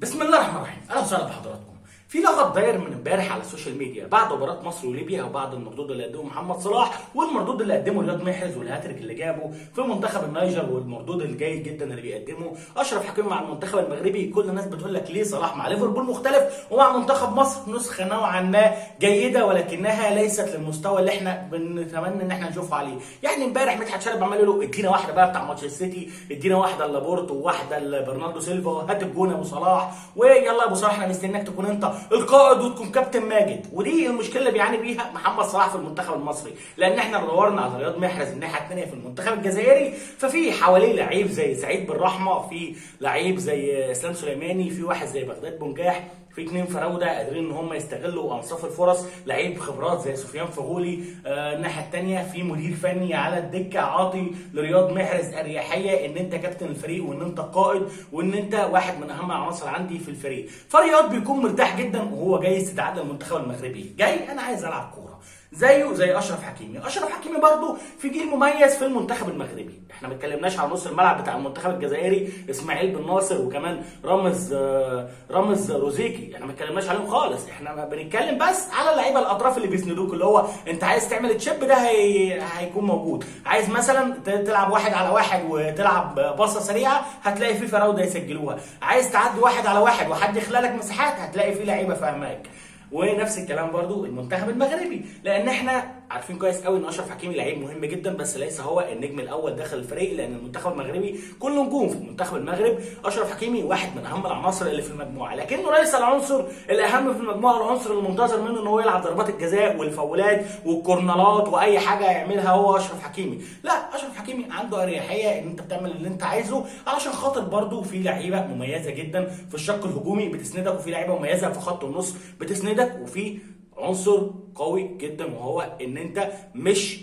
بسم الله الرحمن الرحيم اهلا وسهلا بحضراتكم في لغط داير من امبارح على السوشيال ميديا بعد مباراه مصر وليبيا وبعد المردود اللي قدمه محمد صلاح والمردود اللي قدمه رياض محرز والهاتريك اللي جابه في منتخب النيجر والمردود الجيد جدا اللي بيقدمه اشرف حكيمي مع المنتخب المغربي كل الناس بتقول لك ليه صلاح مع ليفربول مختلف ومع منتخب مصر نسخه نوعا ما جيده ولكنها ليست للمستوى اللي احنا بنتمنى ان احنا نشوفه عليه يعني امبارح مدحت شلبي عمال يقول له ادينا واحده بقى بتاع ماتش السيتي ادينا واحده لابورتو وواحده لبرناردو سيلفا هات الجون يا ابو صلاح ويلا يا ابو صلاح احنا مستنيك تكون انت القائد وتكون كابتن ماجد ودي المشكله اللي بيعاني بيها محمد صلاح في المنتخب المصري لان احنا دورنا على رياض محرز الناحيه الثانيه في المنتخب الجزائري ففي حواليه لعيب زي سعيد بالرحمه في لعيب زي اسلام سليماني في واحد زي بغداد بنجاح في اتنين فراوده قادرين ان هم يستغلوا انصاف الفرص لعيب خبرات زي سفيان فغولي آه الناحيه الثانيه في مدير فني على الدكه عاطي لرياض محرز اريحيه ان انت كابتن الفريق وان انت قائد وان انت واحد من اهم العناصر عندي في الفريق فرياض بيكون مرتاح جدا وهو جاي استدعاء للمنتخب المغربي جاي انا عايز العب كوره زيه زي اشرف حكيمي اشرف حكيمي برضه في جيل مميز في المنتخب المغربي احنا ما اتكلمناش على نص الملعب بتاع المنتخب الجزائري اسماعيل بن ناصر وكمان رامز رامز روزيكي احنا ما اتكلمناش عليهم خالص احنا بنتكلم بس على اللعيبه الاطراف اللي بيسندوك اللي هو انت عايز تعمل تشيب ده هي... هيكون موجود عايز مثلا تلعب واحد على واحد وتلعب باصه سريعه هتلاقي في فراوده يسجلوها عايز تعدي واحد على واحد وحد يخلق لك مساحات هتلاقي في لعيبه فاهماك ونفس الكلام برضو المنتخب المغربي لان احنا عارفين كويس قوي ان اشرف حكيمي لعيب مهم جدا بس ليس هو النجم الاول داخل الفريق لان المنتخب المغربي كله نجوم في منتخب المغرب اشرف حكيمي واحد من اهم العناصر اللي في المجموعه لكنه ليس العنصر الاهم في المجموعه العنصر المنتظر منه ان هو يلعب ضربات الجزاء والفاولات والكورنرات واي حاجه يعملها هو اشرف حكيمي لا اشرف حكيمي عنده اريحيه ان انت بتعمل اللي انت عايزه علشان خاطر برضو في لعيبه مميزه جدا في الشق الهجومي بتسندك وفي لعيبه مميزه في خط النص بتسندك وفي عنصر قوي جدا وهو ان انت مش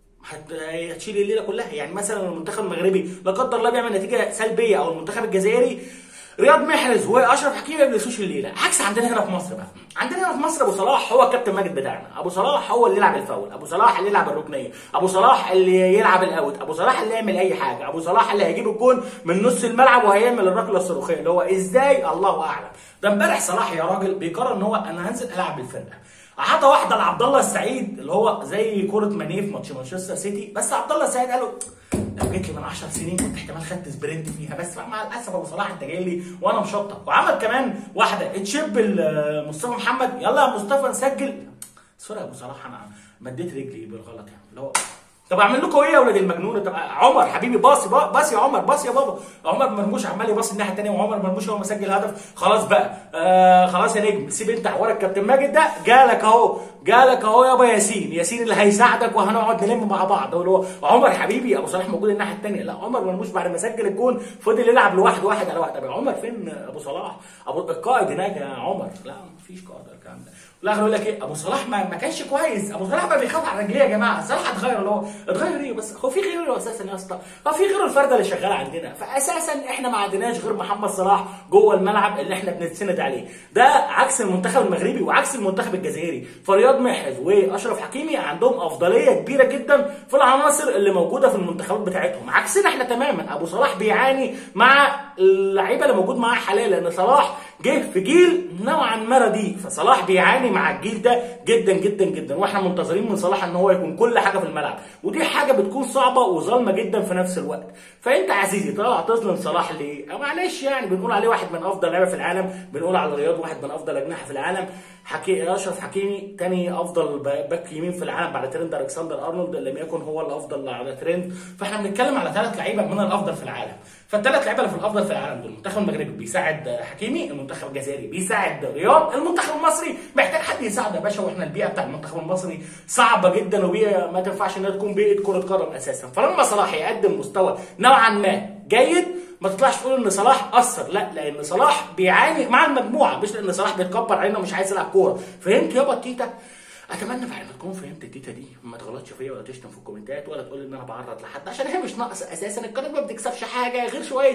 هتشيل الليله كلها يعني مثلا المنتخب المغربي لا قدر الله بيعمل نتيجه سلبيه او المنتخب الجزائري رياض محرز واشرف حكيمي ما بيلبسوش الليله عكس عندنا هنا في مصر بقى عندنا هنا في مصر ابو صلاح هو الكابتن ماجد بتاعنا ابو صلاح هو اللي يلعب الفاول ابو صلاح اللي يلعب الركنيه ابو صلاح اللي يلعب الاوت ابو صلاح اللي يعمل اي حاجه ابو صلاح اللي هيجيب الجون من نص الملعب وهيعمل الركله الصاروخيه اللي هو ازاي الله اعلم ده امبارح صلاح يا راجل بيقرر ان هو انا هنزل العب بالفرقه عطى واحده لعبد الله السعيد اللي هو زي كره مانيه في ماتش مانشستر سيتي بس عبد الله السعيد قال له لو جيت لي من 10 سنين كنت احتمال خدت سبرنت فيها بس مع الاسف ابو صلاح انت جاي لي وانا مشطب وعمل كمان واحده تشيب مصطفى محمد يلا يا مصطفى نسجل سوري يا ابو صلاح انا مديت رجلي بالغلط يعني اللي هو طب اعمل لكم ايه يا ولاد المجنونه طب عمر حبيبي باصي باصي يا عمر باصي يا بابا عمر مرموش عمال يباصي الناحيه الثانيه وعمر مرموش هو مسجل هدف خلاص بقى آه خلاص يا نجم سيب انت حوار الكابتن ماجد ده جالك اهو جالك اهو يابا ياسين ياسين اللي هيساعدك وهنقعد نلم مع بعض اللي هو عمر حبيبي ابو صلاح موجود الناحيه الثانيه لا عمر مرموش بعد ما سجل الجون فضل يلعب لوحده واحد على واحد طب يا عمر فين ابو صلاح ابو القائد هناك يا عمر لا مفيش قائد الكلام ده الاخر يقول لك ايه ابو صلاح ما, ما كانش كويس ابو صلاح بقى بيخاف على رجليه يا جماعه صلاح اتغير اللي هو اتغير ايه بس هو في غيره اساسا يا اسطى هو في غير الفرده اللي شغاله عندنا فاساسا احنا ما عندناش غير محمد صلاح جوه الملعب اللي احنا بنتسند عليه ده عكس المنتخب المغربي وعكس المنتخب الجزائري فرياض محرز واشرف حكيمي عندهم افضليه كبيره جدا في العناصر اللي موجوده في المنتخبات بتاعتهم عكسنا احنا تماما ابو صلاح بيعاني مع اللعيبه اللي موجود معاه حاليا لان صلاح جه في جيل نوعا ما رديء فصلاح بيعاني مع الجيل ده جدا جدا جدا واحنا منتظرين من صلاح ان هو يكون كل حاجه في الملعب ودي حاجه بتكون صعبه وظالمه جدا في نفس الوقت فانت عزيزي طلع تظلم صلاح ليه معلش يعني بنقول عليه واحد من افضل لعيبه في العالم بنقول على رياض واحد من افضل اجنحه في العالم حكي اشرف حكيمي تاني افضل باك يمين في العالم بعد ترند الكسندر ارنولد لم يكن هو الافضل على ترند فاحنا بنتكلم على ثلاث لعيبه من الافضل في العالم فالثلاث لعيبه اللي في الافضل في العالم دول المنتخب المغربي بيساعد حكيمي المنتخب الجزائري بيساعد رياض المنتخب المصري محتاج حد يساعده يا باشا واحنا البيئه بتاع المنتخب المصري صعبه جدا وبيئه ما تنفعش انها تكون بيئه كره قدم اساسا فلما صلاح يقدم مستوى نوعا ما جيد ما تطلعش تقول ان صلاح اثر لا لان صلاح بيعاني مع المجموعه مش لان صلاح بيتكبر علينا ومش عايز يلعب كوره فهمت يابا التيتا اتمنى فعلا تكون فهمت التيتا دي ما تغلطش فيا ولا تشتم في الكومنتات ولا تقول ان انا بعرض لحد عشان هي مش ناقص اساسا القناه ما بتكسبش حاجه غير شويه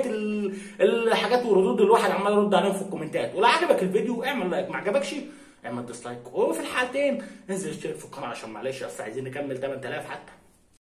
الحاجات والردود اللي الواحد عمال يرد عليهم في الكومنتات ولو عجبك الفيديو اعمل لايك ما عجبكش اعمل ديسلايك وفي الحالتين انزل اشترك في القناه عشان معلش اصل عايزين نكمل 8000 حتى